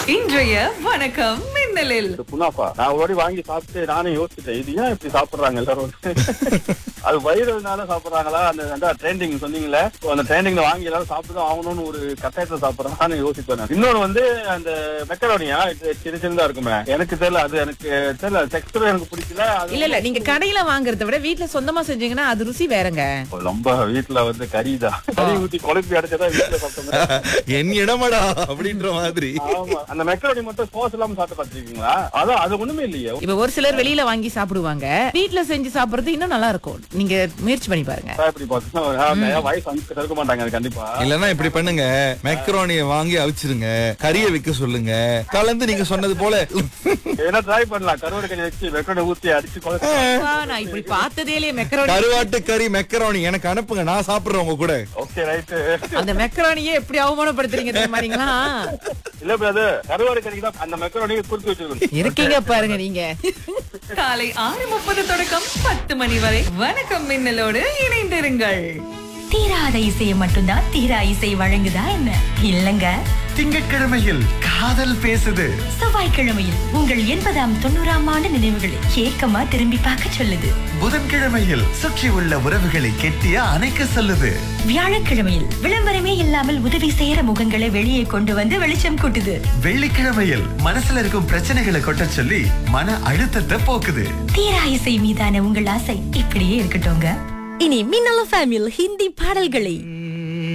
இன்றைய வணக்கம் மின்னலில் இது குனாஃபா நான் ஒரு வாட்டி வாங்கி சாப்பிட்டு நானே யோசிச்சிட்டேன் இது ஏன் இப்படி சாப்பிடுறாங்க எல்லாரும் அது வைரல்னால சாப்பிடுறாங்களா அந்த ட்ரெண்டிங் சொன்னீங்களே so அந்த ட்ரெண்டிங்ல வாங்கி எல்லாரும் சாப்பிட்டு தான் ஆகணும்னு ஒரு கட்டாயத்தை சாப்பிடுறாங்கன்னு யோசிப்பேன் நான். இன்னொன்னு வந்து அந்த மெக்கரோனியா இது சின்ன சின்னதா இருக்குமே எனக்கு தெரியல அது எனக்கு தெரியல டெக்ஸ்டர் எனக்கு பிடிக்கல அது இல்ல இல்ல நீங்க கடையில வாங்குறத விட வீட்ல சொந்தமா செஞ்சீங்கன்னா அது ருசி வேறங்க ரொம்ப வீட்டுல வந்து கறிதான் கறி ஊத்தி குழப்பி அடைச்சதா வீட்டுல சாப்பிட்டோம் என் இடமடா அப்படின்ற மாதிரி ஆமா அந்த மெக்கரோனி மட்டும் சோஸ் இல்லாம சாப்பிட்டு பாத்துருக்கீங்களா அதான் அது ஒண்ணுமே இல்லையே இப்ப ஒரு சிலர் வெளியில வாங்கி சாப்பிடுவாங்க வீட்ல செஞ்சு சாப்பிடுறது இன்னும் நல்லா இருக்கும் நீங்க முயற்சி பண்ணி பாருங்க இப்படி பார்த்தீங்கன்னா வயசு அனுப்பிட்டு இருக்க மாட்டாங்க அது கண்டிப்பா இல்லன்னா இப்படி பண்ணுங்க மெக்ரோனிய வாங்கி அவிச்சிருங்க கறியை விக்க சொல்லுங்க கலந்து நீங்க சொன்னது போல ஏன்னா ட்ரை பண்ணலாம் கருவாடு கறி வச்சு வெக்கடை ஊத்தி அடிச்சு குழப்பி அப்பா, நான் இப்படி பார்த்ததே இல்லையே மெக்கரோனி கருவாட்டு கறி மெக்கரோனி எனக்கு அனுப்புங்க நான் சாப்பிடுறேன் உங்க கூட ஓகே ரைட்டு அந்த மெக்கரோனியே எப்படி அவமானப்படுத்துறீங்க தெரியுமாங்களா இல்ல பிரதர் கருவாடு கறிக்கு தான் அந்த மெக்கரோனியை குறுக்கி வச்சிருக்கணும் இருக்கீங்க பாருங்க நீங்க காலை ஆறு முப்பது தொடக்கம் பத்து மணி வரை வணக்கம் மின்னலோடு இணைந்திருங்கள் தீராத இசையை மட்டும்தான் தீரா இசை வழங்குதா என்ன இல்லங்க திங்கட்கிழமையில் காதல் பேசுது செவ்வாய்க்கிழமையில் உங்கள் எண்பதாம் தொண்ணூறாம் ஆண்டு நினைவுகளை ஏக்கமா திரும்பி பார்க்க சொல்லுது புதன்கிழமையில் சுற்றி உள்ள உறவுகளை கெட்டியா அணைக்க சொல்லுது வியாழக்கிழமையில் விளம்பரமே இல்லாமல் உதவி செய்யற முகங்களை வெளியே கொண்டு வந்து வெளிச்சம் கூட்டுது வெள்ளிக்கிழமையில் மனசுல இருக்கும் பிரச்சனைகளை கொட்ட சொல்லி மன அழுத்தத்தை போக்குது தீரா இசை மீதான உங்கள் ஆசை இப்படியே இருக்கட்டும்ங்க இனி மின்னல ஃபேமியில் ஹிந்தி பாடல்களை